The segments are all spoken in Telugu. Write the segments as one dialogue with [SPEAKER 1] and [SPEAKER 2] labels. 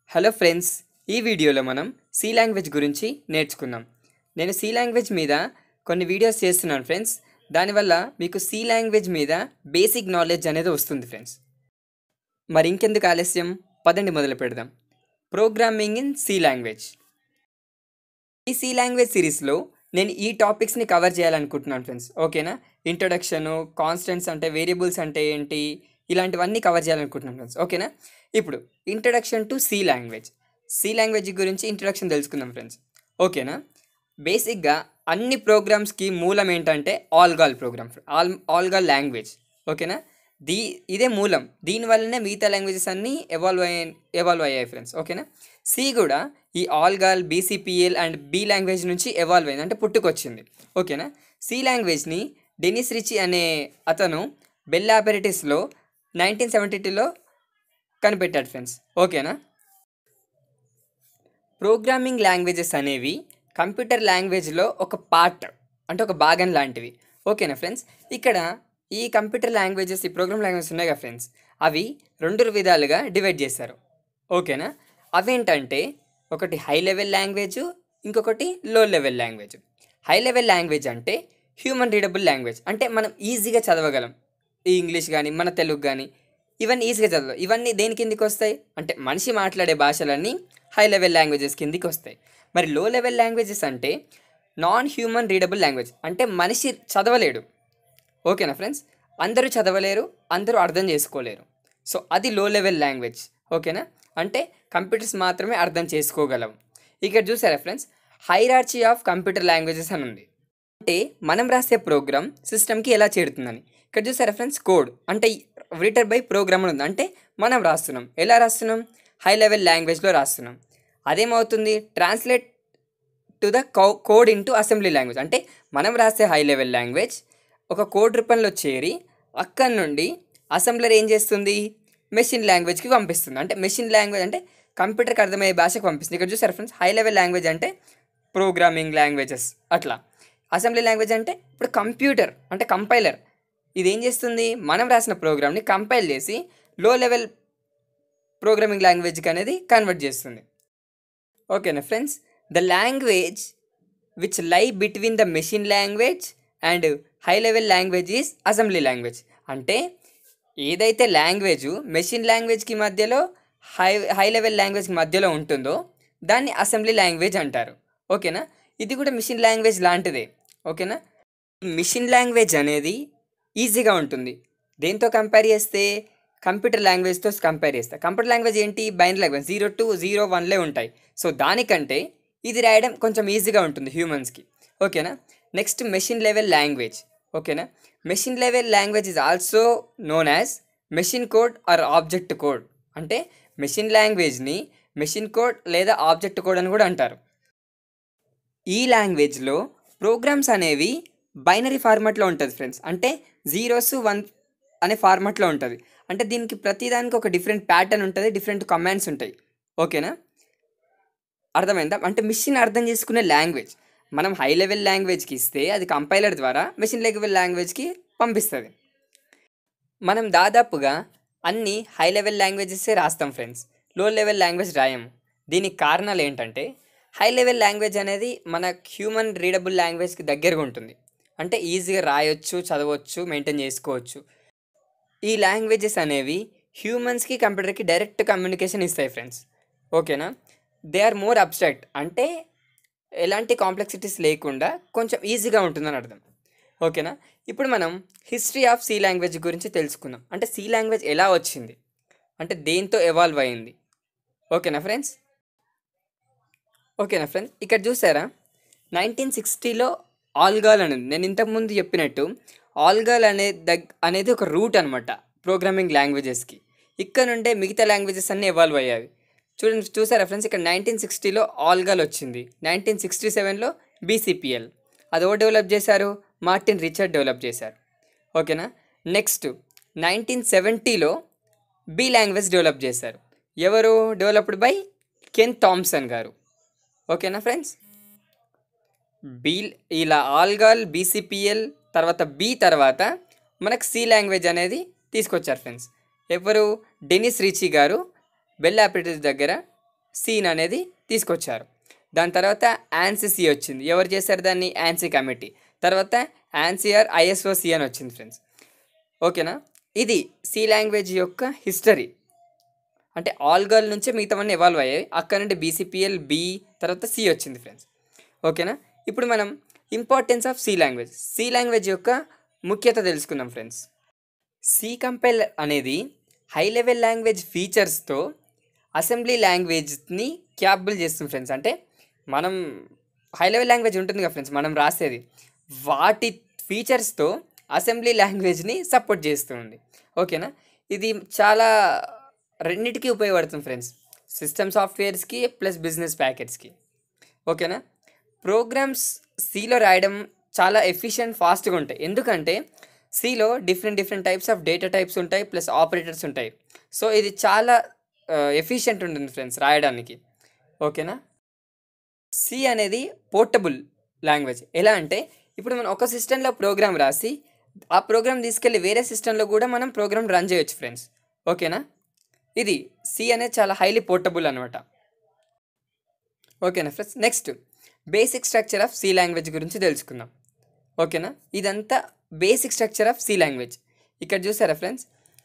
[SPEAKER 1] హలో ఫ్రెండ్స్ ఈ వీడియోలో మనం సి లాంగ్వేజ్ గురించి నేర్చుకుందాం నేను సి లాంగ్వేజ్ మీద కొన్ని వీడియోస్ చేస్తున్నాను ఫ్రెండ్స్ దానివల్ల మీకు సి లాంగ్వేజ్ మీద బేసిక్ నాలెడ్జ్ అనేది వస్తుంది ఫ్రెండ్స్ మరి ఇంకెందుకు ఆలస్యం పదండి మొదలు పెడదాం ప్రోగ్రామింగ్ ఇన్ సి లాంగ్వేజ్ ఈ సి లాంగ్వేజ్ సిరీస్లో నేను ఈ టాపిక్స్ని కవర్ చేయాలనుకుంటున్నాను ఫ్రెండ్స్ ఓకేనా ఇంట్రొడక్షను కాన్స్టెంట్స్ అంటే వేరియబుల్స్ అంటే ఏంటి ఇలాంటివన్నీ కవర్ చేయాలనుకుంటున్నాను ఫ్రెండ్స్ ఓకేనా ఇప్పుడు introduction to C language C language గురించి ఇంట్రడక్షన్ తెలుసుకుందాం ఫ్రెండ్స్ ఓకేనా బేసిక్గా అన్ని ప్రోగ్రామ్స్కి మూలం ఏంటంటే ఆల్గాల్ ప్రోగ్రామ్ ఆల్ ఆల్గాల్ లాంగ్వేజ్ ఓకేనా దీ ఇదే మూలం దీనివల్లనే మిగతా లాంగ్వేజెస్ అన్నీ ఎవాల్వ్ అయ్యాయి ఎవాల్వ్ అయ్యాయి ఫ్రెండ్స్ ఓకేనా సి కూడా ఈ ALGOL BCPL and B language నుంచి ఎవాల్వ్ అయింది అంటే పుట్టుకొచ్చింది ఓకేనా సి లాంగ్వేజ్ని డెనిస్ రిచి అనే అతను బెల్ ఆపరేటివ్స్లో నైన్టీన్ సెవెంటీ టూలో కనిపెట్టాడు ఫ్రెండ్స్ ఓకేనా ప్రోగ్రామింగ్ లాంగ్వేజెస్ అనేవి కంప్యూటర్ లాంగ్వేజ్లో ఒక పార్ట్ అంటే ఒక భాగం లాంటివి ఓకేనా ఫ్రెండ్స్ ఇక్కడ ఈ కంప్యూటర్ లాంగ్వేజెస్ ఈ ప్రోగ్రామ్ లాంగ్వేజెస్ ఉన్నాయి కదా ఫ్రెండ్స్ అవి రెండు విధాలుగా డివైడ్ చేశారు ఓకేనా అవేంటంటే ఒకటి హై లెవెల్ లాంగ్వేజ్ ఇంకొకటి low level language high level language అంటే హ్యూమన్ రీడబుల్ లాంగ్వేజ్ అంటే మనం ఈజీగా చదవగలం ఈ ఇంగ్లీష్ కానీ మన తెలుగు కానీ ఇవన్నీ ఈజీగా చదవ ఇవన్నీ దేని కిందికి వస్తాయి అంటే మనిషి మాట్లాడే భాషలన్నీ హై లెవెల్ లాంగ్వేజెస్ కిందికి వస్తాయి మరి లో లెవెల్ లాంగ్వేజెస్ అంటే నాన్ హ్యూమన్ రీడబుల్ లాంగ్వేజ్ అంటే మనిషి చదవలేడు ఓకేనా ఫ్రెండ్స్ అందరూ చదవలేరు అందరూ అర్థం చేసుకోలేరు సో అది లో లెవెల్ లాంగ్వేజ్ ఓకేనా అంటే కంప్యూటర్స్ మాత్రమే అర్థం చేసుకోగలవు ఇక్కడ చూసారా friends hierarchy of computer languages అని ఉంది అంటే మనం రాసే ప్రోగ్రామ్ సిస్టమ్కి ఎలా చేరుతుందని ఇక్కడ చూసారా ఫ్రెండ్స్ కోడ్ అంటే రిటర్ బై ప్రోగ్రామ్ అని ఉంది అంటే మనం రాస్తున్నాం ఎలా రాస్తున్నాం హై లెవెల్ లాంగ్వేజ్లో రాస్తున్నాం అదేమవుతుంది translate to the code into assembly language అంటే మనం రాసే హై లెవెల్ లాంగ్వేజ్ ఒక కోడ్ రూపంలో చేరి అక్కడి నుండి అసెంబ్లర్ ఏం చేస్తుంది మెషిన్ లాంగ్వేజ్కి పంపిస్తుంది అంటే మెషిన్ లాంగ్వేజ్ అంటే కంప్యూటర్కి అర్థమయ్యే భాషకు పంపిస్తుంది ఇక్కడ చూసారు ఫ్రెండ్స్ హై లెవెల్ లాంగ్వేజ్ అంటే ప్రోగ్రామింగ్ లాంగ్వేజెస్ అట్లా అసెంబ్లీ లాంగ్వేజ్ అంటే ఇప్పుడు కంప్యూటర్ అంటే కంపైలర్ ఇది ఏం చేస్తుంది మనం రాసిన ప్రోగ్రామ్ని కంపైల్ చేసి లో లెవెల్ ప్రోగ్రామింగ్ లాంగ్వేజ్కి అనేది కన్వర్ట్ చేస్తుంది ఓకేనా friends the language which lie between the machine language and high level language is assembly language అంటే ఏదైతే లాంగ్వేజ్ మెషిన్ లాంగ్వేజ్కి మధ్యలో హై హై లెవెల్ లాంగ్వేజ్కి మధ్యలో ఉంటుందో దాన్ని అసెంబ్లీ లాంగ్వేజ్ అంటారు ఓకేనా ఇది కూడా మిషన్ లాంగ్వేజ్ లాంటిదే ఓకేనా మిషన్ లాంగ్వేజ్ అనేది ఈజీగా ఉంటుంది దేంతో కంపేర్ చేస్తే కంప్యూటర్ లాంగ్వేజ్తో కంపేర్ చేస్తే కంప్యూటర్ లాంగ్వేజ్ ఏంటి binary language zero to zero వన్లే ఉంటాయి సో దానికంటే ఇది రాయడం కొంచెం ఈజీగా ఉంటుంది హ్యూమన్స్కి ఓకేనా నెక్స్ట్ మెషిన్ లెవెల్ లాంగ్వేజ్ ఓకేనా machine level language is also known as machine code or object code అంటే మెషిన్ లాంగ్వేజ్ని మెషిన్ కోడ్ లేదా ఆబ్జెక్ట్ కోడ్ అని కూడా అంటారు ఈ లాంగ్వేజ్లో ప్రోగ్రామ్స్ అనేవి బైనరీ ఫార్మాట్లో ఉంటుంది ఫ్రెండ్స్ అంటే జీరోస్ వన్ అనే ఫార్మాట్లో ఉంటుంది అంటే దీనికి ప్రతిదానికి ఒక డిఫరెంట్ ప్యాటర్న్ ఉంటుంది డిఫరెంట్ కమాండ్స్ ఉంటాయి ఓకేనా అర్థమైందా అంటే మిషన్ అర్థం చేసుకునే లాంగ్వేజ్ మనం హై లెవెల్ లాంగ్వేజ్కి ఇస్తే అది కంపైలర్ ద్వారా మెషిన్ లెవెల్ లాంగ్వేజ్కి పంపిస్తుంది మనం దాదాపుగా అన్ని హై లెవెల్ లాంగ్వేజెసే రాస్తాం ఫ్రెండ్స్ లో లెవెల్ లాంగ్వేజ్ రాయము దీనికి కారణాలు ఏంటంటే హై లెవెల్ లాంగ్వేజ్ అనేది మన హ్యూమన్ రీడబుల్ లాంగ్వేజ్కి దగ్గరగా ఉంటుంది అంటే ఈజీగా రాయొచ్చు చదవచ్చు మెయింటైన్ చేసుకోవచ్చు ఈ లాంగ్వేజెస్ అనేవి హ్యూమన్స్కి కంప్యూటర్కి డైరెక్ట్ కమ్యూనికేషన్ ఇస్తాయి ఫ్రెండ్స్ ఓకేనా దే ఆర్ మోర్ అబ్స్ట్రాక్ట్ అంటే ఎలాంటి కాంప్లెక్సిటీస్ లేకుండా కొంచెం ఈజీగా ఉంటుందని అర్థం ఓకేనా ఇప్పుడు మనం హిస్టరీ ఆఫ్ సి లాంగ్వేజ్ గురించి తెలుసుకుందాం అంటే సి లాంగ్వేజ్ ఎలా వచ్చింది అంటే దేంతో ఎవాల్వ్ అయింది ఓకేనా ఫ్రెండ్స్ ఓకేనా ఫ్రెండ్స్ ఇక్కడ చూసారా నైన్టీన్ సిక్స్టీలో ఆల్గాల్ అనేది నేను ఇంతకుముందు చెప్పినట్టు ఆల్గాల్ అనే దగ్ అనేది ఒక రూట్ అనమాట ప్రోగ్రామింగ్ లాంగ్వేజెస్కి ఇక్కడ నుండే మిగతా లాంగ్వేజెస్ అన్నీ ఎవాల్వ్ అయ్యాయి చూడండి చూసారా ఫ్రెండ్స్ ఇక్కడ నైన్టీన్ సిక్స్టీలో ఆల్గాల్ వచ్చింది నైన్టీన్ సిక్స్టీ సెవెన్లో బీసీపీఎల్ అది ఎవరు డెవలప్ చేశారు మార్టిన్ రిచర్డ్ డెవలప్ చేశారు ఓకేనా నెక్స్ట్ నైన్టీన్ సెవెంటీలో బి లాంగ్వేజ్ డెవలప్ చేశారు ఎవరు డెవలప్డ్ బై కెన్ థామ్సన్ గారు ఓకేనా ఫ్రెండ్స్ బీ ఇలా ఆల్గాల్ బీసీపీఎల్ తర్వాత బి తర్వాత మనకు సి లాంగ్వేజ్ అనేది తీసుకొచ్చారు ఫ్రెండ్స్ ఎవరు డెనిస్ రిచి గారు బెల్ ఆపరేటర్స్ దగ్గర సీన్ అనేది తీసుకొచ్చారు దాని తర్వాత యాన్సీ సి వచ్చింది ఎవరు చేశారు దాన్ని యాన్సీ కమిటీ తర్వాత యాన్సీఆర్ ఐఎస్ఓ సి అని వచ్చింది ఫ్రెండ్స్ ఓకేనా ఇది సి లాంగ్వేజ్ యొక్క హిస్టరీ అంటే ఆల్ గర్ల్ నుంచే మిగతావన్నీ ఎవాల్వ్ అయ్యాయి అక్కడ నుండి బీసీపీఎల్ బి తర్వాత సి వచ్చింది ఫ్రెండ్స్ ఓకేనా ఇప్పుడు మనం importance of C language C language యొక్క ముఖ్యత తెలుసుకుందాం ఫ్రెండ్స్ సి కంపైలర్ అనేది హై లెవెల్ లాంగ్వేజ్ ఫీచర్స్తో అసెంబ్లీ లాంగ్వేజ్ని క్యాపబుల్ చేస్తుంది ఫ్రెండ్స్ అంటే మనం హై లెవెల్ లాంగ్వేజ్ ఉంటుంది కదా ఫ్రెండ్స్ మనం రాసేది వాటి ఫీచర్స్తో అసెంబ్లీ లాంగ్వేజ్ని సపోర్ట్ చేస్తుంది ఓకేనా ఇది చాలా రెండింటికి ఉపయోగపడుతుంది ఫ్రెండ్స్ సిస్టమ్ సాఫ్ట్వేర్స్కి ప్లస్ బిజినెస్ ప్యాకెట్స్కి ఓకేనా ప్రోగ్రామ్స్ సిలో రాయడం చాలా ఎఫిషియంట్ ఫాస్ట్గా ఉంటాయి ఎందుకంటే సిలో different different types of data types ఉంటాయి ప్లస్ ఆపరేటర్స్ ఉంటాయి సో ఇది చాలా ఎఫిషియంట్ ఉంటుంది ఫ్రెండ్స్ రాయడానికి ఓకేనా సి అనేది పోర్టబుల్ లాంగ్వేజ్ ఎలా అంటే ఇప్పుడు మనం ఒక సిస్టంలో ప్రోగ్రామ్ రాసి ఆ ప్రోగ్రామ్ తీసుకెళ్ళి వేరే సిస్టంలో కూడా మనం ప్రోగ్రామ్ రన్ చేయొచ్చు ఫ్రెండ్స్ ఓకేనా ఇది సి అనేది చాలా హైలీ పోర్టబుల్ అనమాట ఓకేనా friends next basic structure of C language గురించి తెలుసుకుందాం ఓకేనా ఇదంతా basic structure of C language ఇక్కడ చూసారా ఫ్రెండ్స్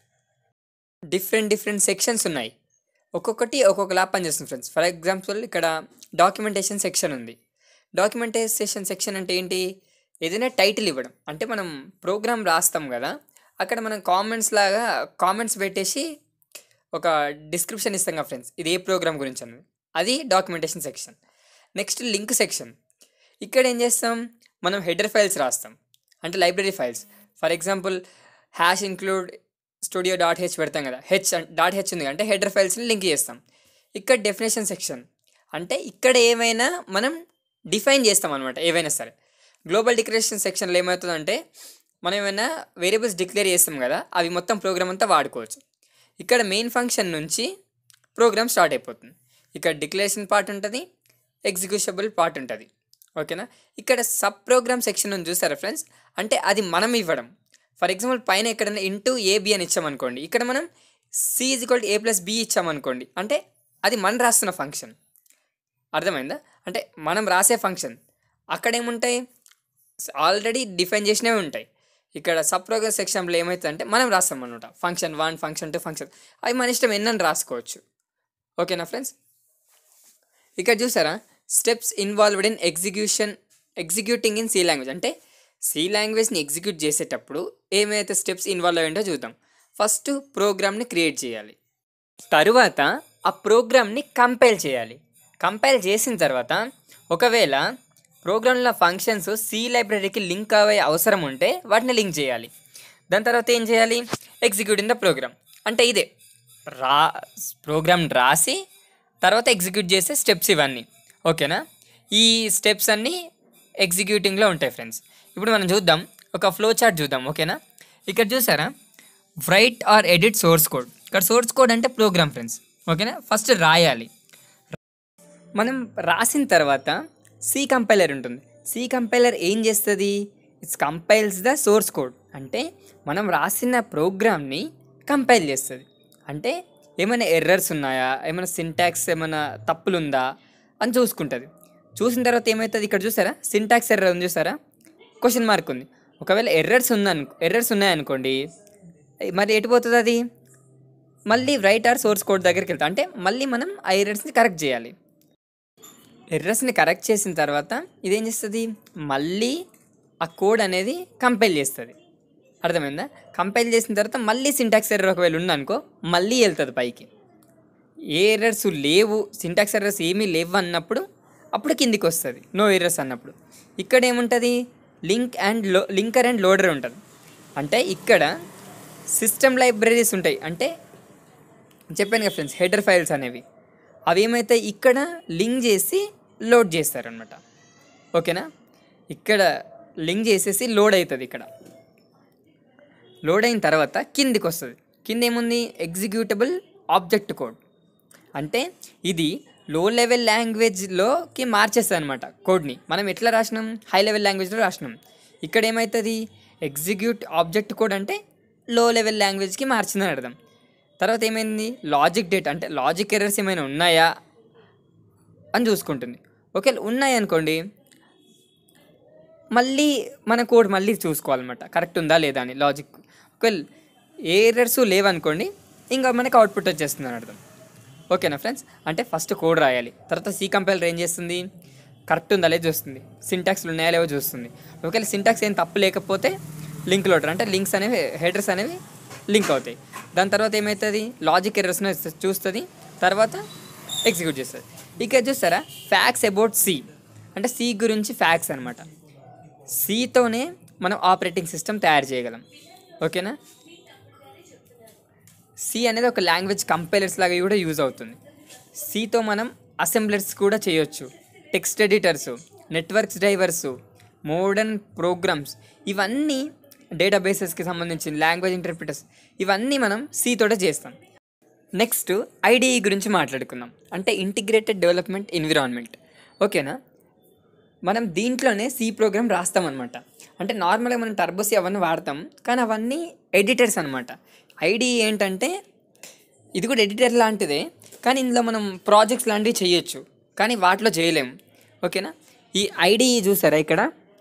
[SPEAKER 1] డిఫరెంట్ డిఫరెంట్ సెక్షన్స్ ఉన్నాయి ఒక్కొక్కటి ఒక్కొక్కలా పనిచేస్తుంది ఫ్రెండ్స్ ఫర్ ఎగ్జాంపుల్ ఇక్కడ డాక్యుమెంటేషన్ సెక్షన్ ఉంది డాక్యుమెంటేషన్ సెక్షన్ అంటే ఏంటి ఏదైనా టైటిల్ ఇవ్వడం అంటే మనం ప్రోగ్రామ్ రాస్తాం కదా అక్కడ మనం కామెంట్స్ లాగా కామెంట్స్ పెట్టేసి ఒక డిస్క్రిప్షన్ ఇస్తాం కదా ఫ్రెండ్స్ ఇది ఏ ప్రోగ్రామ్ గురించి అన్నది అది documentation section next link section ఇక్కడ ఏం చేస్తాం మనం హెడర్ ఫైల్స్ రాస్తాం అంటే library files for example hash include studio dot H పెడతాం కదా హెచ్ డాట్ హెచ్ ఉంది అంటే హెడర్ ఫైల్స్ని లింక్ చేస్తాం ఇక్కడ డెఫినేషన్ సెక్షన్ అంటే ఇక్కడ ఏమైనా మనం డిఫైన్ చేస్తాం అనమాట ఏవైనా సరే గ్లోబల్ డిక్లరేషన్ సెక్షన్లో ఏమవుతుందంటే మనం ఏమైనా వేరియబుల్స్ డిక్లేర్ చేస్తాం కదా అవి మొత్తం ప్రోగ్రామ్ అంతా వాడుకోవచ్చు ఇక్కడ మెయిన్ ఫంక్షన్ నుంచి ప్రోగ్రామ్ స్టార్ట్ అయిపోతుంది ఇక్కడ డిక్లరేషన్ పార్ట్ ఉంటుంది ఎగ్జిక్యూషబుల్ పార్ట్ ఉంటుంది ఓకేనా ఇక్కడ సబ్ ప్రోగ్రామ్ సెక్షన్ ఉంది చూసారా ఫ్రెండ్స్ అంటే అది మనం ఇవ్వడం ఫర్ ఎగ్జాంపుల్ పైన ఎక్కడైనా ఇంటూ ఏబి అని ఇచ్చామనుకోండి ఇక్కడ మనం C is equal to A plus B ఇచ్చామనుకోండి అంటే అది మనం రాస్తున్న ఫంక్షన్ అర్థమైందా అంటే మనం రాసే ఫంక్షన్ అక్కడ ఏముంటాయి ఆల్రెడీ డిఫైన్ చేసినవి ఉంటాయి ఇక్కడ సబ్ ప్రోగ్రామ్ సెక్షన్లో ఏమవుతుందంటే మనం రాస్తాం అనమాట function one function two function అవి మన ఇష్టం ఎన్నని రాసుకోవచ్చు ఓకేనా ఫ్రెండ్స్ ఇక్కడ చూసారా steps involved in execution executing in C language అంటే సి లాంగ్వేజ్ని ఎగ్జిక్యూట్ చేసేటప్పుడు ఏమైతే స్టెప్స్ ఇన్వాల్వ్ అయ్యిందో చూద్దాం ఫస్ట్ ప్రోగ్రామ్ని క్రియేట్ చేయాలి తరువాత ఆ ప్రోగ్రామ్ని కంపైల్ చేయాలి కంపైల్ చేసిన తర్వాత ఒకవేళ ప్రోగ్రాంలో ఫంక్షన్స్ సి లైబ్రరీకి లింక్ అయ్యే అవసరం ఉంటే వాటిని లింక్ చేయాలి దాని తర్వాత ఏం చేయాలి ఎగ్జిక్యూట్ ఇన్ ద ప్రోగ్రామ్ అంటే ఇదే రా ప్రోగ్రామ్ రాసి తర్వాత ఎగ్జిక్యూట్ చేసే స్టెప్స్ ఇవన్నీ ఓకేనా ఈ స్టెప్స్ అన్నీ ఎగ్జిక్యూటింగ్లో ఉంటాయి ఫ్రెండ్స్ ఇప్పుడు మనం చూద్దాం ఒక ఫ్లో చార్ట్ చూద్దాం ఓకేనా ఇక్కడ చూసారా write or edit source code ఇక్కడ సోర్స్ కోడ్ అంటే ప్రోగ్రామ్ ఫ్రెండ్స్ ఓకేనా ఫస్ట్ రాయాలి మనం రాసిన తర్వాత సి కంపైలర్ ఉంటుంది సి కంపైలర్ ఏం చేస్తుంది it's compiles the source code అంటే మనం రాసిన ప్రోగ్రామ్ని కంపైల్ చేస్తుంది అంటే ఏమైనా ఎర్రర్స్ ఉన్నాయా ఏమైనా సింటాక్స్ ఏమైనా తప్పులు ఉందా అని చూసుకుంటుంది చూసిన తర్వాత ఏమవుతుంది ఇక్కడ చూసారా సింటాక్స్ ఎర్రర్ ఉంది చూసారా క్వశ్చన్ మార్క్ ఉంది ఒకవేళ ఎర్రర్స్ ఉందను ఎర్రర్స్ ఉన్నాయనుకోండి మరి ఎటు పోతుంది అది మళ్ళీ రైట్ ఆర్ సోర్స్ కోడ్ దగ్గరికి వెళ్తాం అంటే మళ్ళీ మనం ఆ ఎర్రర్స్ని కరెక్ట్ చేయాలి ఎర్రర్స్ని కరెక్ట్ చేసిన తర్వాత ఇదేం చేస్తుంది మళ్ళీ ఆ కోడ్ అనేది కంపైల్ చేస్తుంది అర్థమైందా కంపైల్ చేసిన తర్వాత మళ్ళీ సింటాక్స్ ఎర్రర్ ఒకవేళ ఉందనుకో మళ్ళీ వెళ్తుంది పైకి ఏ ఎర్రర్స్ లేవు సింటాక్స్ ఎర్రర్స్ ఏమీ లేవు అన్నప్పుడు అప్పుడు కిందికి వస్తుంది నో ఎర్రర్స్ అన్నప్పుడు ఇక్కడ ఏముంటుంది లింక్ అండ్ లో లింకర్ అండ్ లోడర్ ఉంటుంది అంటే ఇక్కడ సిస్టమ్ లైబ్రరీస్ ఉంటాయి అంటే చెప్పాను కదా ఫ్రెండ్స్ హెడర్ ఫైల్స్ అనేవి అవి ఏమైతే ఇక్కడ లింక్ చేసి లోడ్ చేస్తారనమాట ఓకేనా ఇక్కడ లింక్ చేసేసి లోడ్ అవుతుంది ఇక్కడ లోడ్ అయిన తర్వాత కిందికి వస్తుంది కింద ఏముంది ఎగ్జిక్యూటబుల్ ఆబ్జెక్ట్ కోడ్ అంటే ఇది లో లెవెల్ లాంగ్వేజ్లోకి మార్చేస్తుంది అనమాట కోడ్ని మనం ఎట్లా రాసినాం హై లెవెల్ లాంగ్వేజ్లో రాసినాం ఇక్కడ ఏమవుతుంది ఎగ్జిక్యూట్ ఆబ్జెక్ట్ కోడ్ అంటే లో లెవెల్ లాంగ్వేజ్కి మార్చిందని అర్థం తర్వాత ఏమైంది లాజిక్ డేట్ అంటే లాజిక్ ఎర్రర్స్ ఏమైనా ఉన్నాయా అని చూసుకుంటుంది ఒకవేళ ఉన్నాయి అనుకోండి మళ్ళీ మన కోడ్ మళ్ళీ చూసుకోవాలన్నమాట కరెక్ట్ ఉందా లేదా అని లాజిక్ ఒకవేళ ఏ ఎర్రర్స్ లేవనుకోండి ఇంకా మనకి అవుట్పుట్ వచ్చేస్తుంది అని అర్థం ఓకేనా ఫ్రెండ్స్ అంటే ఫస్ట్ కోడ్ రాయాలి తర్వాత సి కంపైలర్ ఏం చేస్తుంది కరెక్ట్ ఉందా లేదా చూస్తుంది సింటాక్స్లు ఉన్నాయా లేవో చూస్తుంది ఒకవేళ సింటాక్స్ ఏం తప్పు లేకపోతే లింక్ లోటర్ అంటే లింక్స్ అనేవి హెడర్స్ అనేవి లింక్ అవుతాయి దాని తర్వాత ఏమవుతుంది లాజిక్ ఎర్రర్స్ను చూస్తుంది తర్వాత ఎగ్జిక్యూట్ చేస్తుంది ఇక చూస్తారా ఫ్యాక్స్ అబౌట్ సి అంటే సి గురించి ఫ్యాక్స్ అనమాట సితోనే మనం ఆపరేటింగ్ సిస్టమ్ తయారు చేయగలం ఓకేనా సి అనేది ఒక లాంగ్వేజ్ కంపైలర్స్ లాగా కూడా యూజ్ అవుతుంది సితో మనం అసెంబ్లర్స్ కూడా చేయొచ్చు text editors networks drivers modern programs ఇవన్నీ డేటాబేసెస్కి సంబంధించిన లాంగ్వేజ్ ఇంటర్ప్రిటర్స్ ఇవన్నీ మనం సితోటే చేస్తాం నెక్స్ట్ ఐడిఈ గురించి మాట్లాడుకుందాం అంటే ఇంటిగ్రేటెడ్ డెవలప్మెంట్ ఎన్విరాన్మెంట్ ఓకేనా మనం దీంట్లోనే సి ప్రోగ్రామ్ రాస్తామన్నమాట అంటే నార్మల్గా మనం టర్బోసి అవన్నీ వాడతాం కానీ అవన్నీ ఎడిటర్స్ అనమాట ఐడి ఏంటంటే ఇది కూడా ఎడిటర్ లాంటిదే కానీ ఇందులో మనం ప్రాజెక్ట్స్ లాంటివి చేయొచ్చు కానీ వాటిలో చేయలేము ఓకేనా ఈ ఐడి చూసారా ఇక్కడ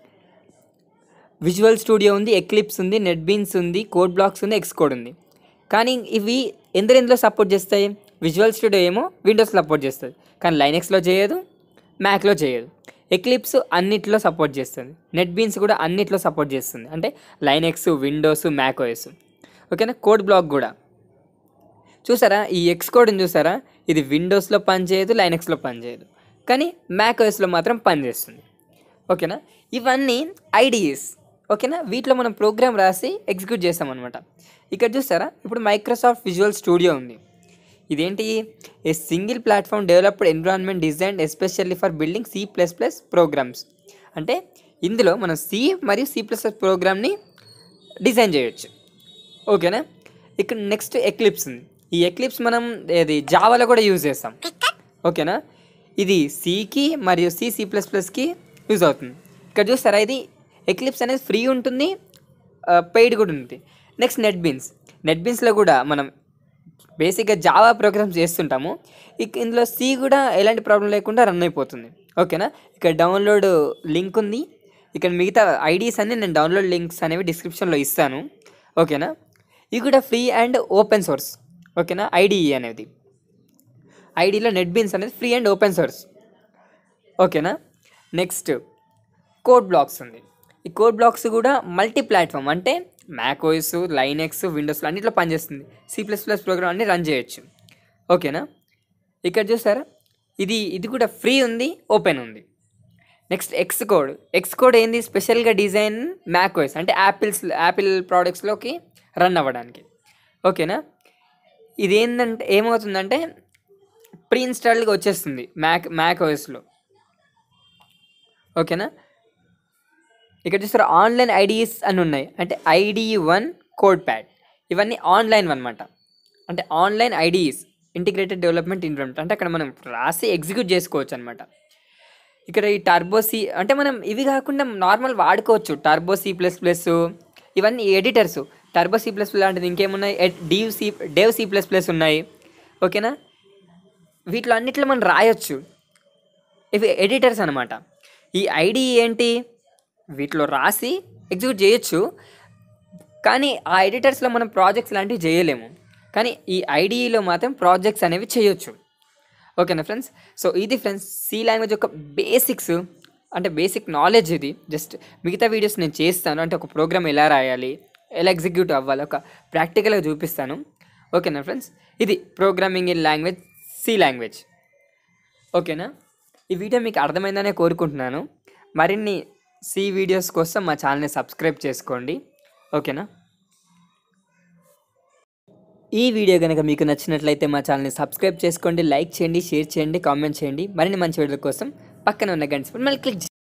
[SPEAKER 1] విజువల్ స్టూడియో ఉంది ఎక్లిప్స్ ఉంది నెట్ బీన్స్ ఉంది కోడ్ బ్లాక్స్ ఉంది ఎక్స్ కోడ్ ఉంది కానీ ఇవి ఎందరు ఎందులో సపోర్ట్ చేస్తాయి విజువల్ స్టూడియో ఏమో విండోస్లో సపోర్ట్ చేస్తుంది కానీ లైనెక్స్లో చేయదు మ్యాక్లో చేయదు ఎక్లిప్స్ అన్నిట్లో సపోర్ట్ చేస్తుంది నెట్ బీన్స్ కూడా అన్నిట్లో సపోర్ట్ చేస్తుంది అంటే లైనెక్స్ విండోస్ మ్యాక్ ఓఎస్ ఓకేనా కోడ్ బ్లాక్ కూడా చూసారా ఈ ఎక్స్ కోడ్ని చూసారా ఇది విండోస్లో పనిచేయదు లైనెక్స్లో పనిచేయదు కానీ మ్యాక్ ఓఎస్లో మాత్రం పనిచేస్తుంది ఓకేనా ఇవన్నీ ఐడిఈస్ ఓకేనా వీటిలో మనం ప్రోగ్రామ్ రాసి ఎగ్జిక్యూట్ చేస్తామన్నమాట ఇక్కడ చూస్తారా ఇప్పుడు మైక్రోసాఫ్ట్ విజువల్ స్టూడియో ఉంది ఇదేంటి a single platform developed environment design especially for building C plus plus programs అంటే ఇందులో మనం సి మరియు సి ప్లస్ ప్లస్ ప్రోగ్రామ్ని డిజైన్ చేయొచ్చు ఓకేనా ఇక్కడ నెక్స్ట్ ఎక్లిప్స్ ఉంది ఈ ఎక్లిప్స్ మనం ఇది జావాలో కూడా యూజ్ చేస్తాం ఓకేనా ఇది సికి మరియు సి సి ప్లస్ ప్లస్కి యూజ్ అవుతుంది ఇక్కడ చూస్తారా ఇది ఎక్లిప్స్ అనేది ఫ్రీ ఉంటుంది పెయిడ్ కూడా ఉంటుంది నెక్స్ట్ నెట్ బీన్స్ నెట్ బీన్స్లో కూడా మనం బేసిక్గా జావా ప్రోగ్రామ్స్ చేస్తుంటాము ఇక ఇందులో సి కూడా ఎలాంటి ప్రాబ్లం లేకుండా రన్ అయిపోతుంది ఓకేనా ఇక్కడ డౌన్లోడ్ లింక్ ఉంది ఇక్కడ మిగతా ఐడీస్ అన్ని నేను డౌన్లోడ్ లింక్స్ అనేవి డిస్క్రిప్షన్లో ఇస్తాను ఓకేనా ఇది కూడా ఫ్రీ అండ్ ఓపెన్ సోర్స్ ఓకేనా ఐడిఈ అనేది ఐడీలో నెట్ బీన్స్ అనేది ఫ్రీ అండ్ ఓపెన్ సోర్స్ ఓకేనా నెక్స్ట్ కోడ్ బ్లాక్స్ ఉంది ఈ కోడ్ బ్లాక్స్ కూడా మల్టీ ప్లాట్ఫామ్ అంటే మ్యాక్ ఓఎస్ లైనెక్స్ విండోస్లో అన్నిట్లో పనిచేస్తుంది సి ప్లస్ ప్లస్ ప్రోగ్రామ్ అన్ని రన్ చేయొచ్చు ఓకేనా ఇక్కడ చూసారా ఇది ఇది కూడా ఫ్రీ ఉంది ఓపెన్ ఉంది next Xcode Xcode ఏంది స్పెషల్గా డిజైన్ మ్యాక్ ఓఎస్ అంటే యాపిల్స్ యాపిల్ ప్రోడక్ట్స్లోకి రన్ అవ్వడానికి ఓకేనా ఇది ఏంటంటే ఏమవుతుందంటే ప్రీ ఇన్స్టాల్డ్గా వచ్చేస్తుంది మ్యాక్ మ్యాక్ ఓఎస్లో ఓకేనా ఇక్కడ చూస్తారు ఆన్లైన్ ఐడిస్ అని ఉన్నాయి అంటే ఐడి వన్ కోడ్ ప్యాడ్ ఇవన్నీ ఆన్లైన్ అనమాట అంటే online IDs integrated development invent అంటే అక్కడ మనం రాసి ఎగ్జిక్యూట్ చేసుకోవచ్చు అనమాట ఇక్కడ ఈ టర్బో సి అంటే మనం ఇవి కాకుండా నార్మల్ వాడుకోవచ్చు టర్బో సి ప్లస్ ప్లస్ ఇవన్నీ ఎడిటర్స్ టర్బో సి ప్లస్ లాంటిది ఇంకేమున్నాయి Dev C Dev C plus plus ఉన్నాయి ఓకేనా వీటిలో అన్నిట్లో మనం రాయొచ్చు ఇవి ఎడిటర్స్ అనమాట ఈ ఐడి ఏంటి వీటిలో రాసి ఎగ్జిక్యూట్ చేయొచ్చు కానీ ఆ ఎడిటర్స్లో మనం ప్రాజెక్ట్స్ లాంటివి చేయలేము కానీ ఈ ఐడిఈలో మాత్రం ప్రాజెక్ట్స్ అనేవి చేయొచ్చు ఓకేనా ఫ్రెండ్స్ సో ఇది ఫ్రెండ్స్ సి లాంగ్వేజ్ యొక్క బేసిక్స్ అంటే బేసిక్ నాలెడ్జ్ ఇది జస్ట్ మిగతా వీడియోస్ నేను చేస్తాను అంటే ఒక ప్రోగ్రామ్ ఎలా రాయాలి ఎలా ఎగ్జిక్యూట్ అవ్వాలి ఒక ప్రాక్టికల్గా చూపిస్తాను ఓకేనా ఫ్రెండ్స్ ఇది programming in language C language ఓకేనా ఈ వీడియో మీకు అర్థమైందనే కోరుకుంటున్నాను మరిన్ని సి వీడియోస్ కోసం మా ఛానల్ని సబ్స్క్రైబ్ చేసుకోండి ఓకేనా ఈ వీడియో కనుక మీకు నచ్చినట్లయితే మా ఛానల్ని సబ్స్క్రైబ్ చేసుకోండి లైక్ చేయండి షేర్ చేయండి కామెంట్ చేయండి మరిన్ని మంచి వీడియోల కోసం పక్కన ఉన్న గంట మళ్ళీ క్లిక్